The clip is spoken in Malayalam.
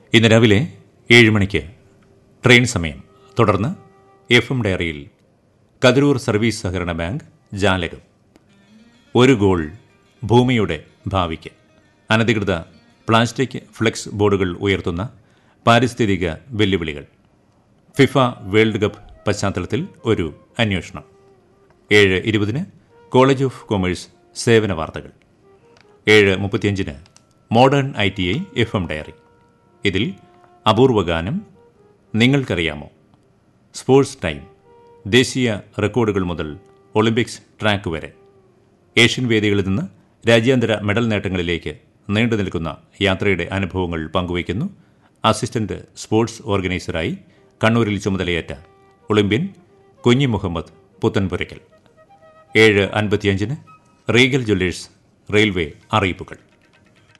ഇന്ന് രാവിലെ ഏഴ് മണിക്ക് ട്രെയിൻ സമയം തുടർന്ന് എഫ് എം ഡയറിയിൽ കതിരൂർ സർവീസ് സഹകരണ ബാങ്ക് ജാലകം ഒരു ഗോൾ ഭൂമിയുടെ ഭാവിക്ക് അനധികൃത പ്ലാസ്റ്റിക് ഫ്ലെക്സ് ബോർഡുകൾ ഉയർത്തുന്ന പാരിസ്ഥിതിക വെല്ലുവിളികൾ ഫിഫ വേൾഡ് കപ്പ് പശ്ചാത്തലത്തിൽ ഒരു അന്വേഷണം ഏഴ് ഇരുപതിന് കോളേജ് ഓഫ് കൊമേഴ്സ് സേവന വാർത്തകൾ ഏഴ് മുപ്പത്തിയഞ്ചിന് modern I T I F M diary ഇതിൽ അപൂർവ ഗാനം നിങ്ങൾക്കറിയാമോ സ്പോർട്സ് ടൈം ദേശീയ റെക്കോർഡുകൾ മുതൽ ഒളിമ്പിക്സ് ട്രാക്ക് വരെ ഏഷ്യൻ വേദികളിൽ നിന്ന് രാജ്യാന്തര മെഡൽ നേട്ടങ്ങളിലേക്ക് നീണ്ടു നിൽക്കുന്ന യാത്രയുടെ അനുഭവങ്ങൾ പങ്കുവയ്ക്കുന്നു അസിസ്റ്റന്റ് സ്പോർട്സ് ഓർഗനൈസറായി കണ്ണൂരിൽ ചുമതലയേറ്റ ഒളിമ്പ്യൻ കുഞ്ഞി മുഹമ്മദ് പുത്തൻപുരയ്ക്കൽ ഏഴ് അൻപത്തിയഞ്ചിന് റീഗൽ ജ്വല്ലേഴ്സ് റെയിൽവേ അറിയിപ്പുകൾ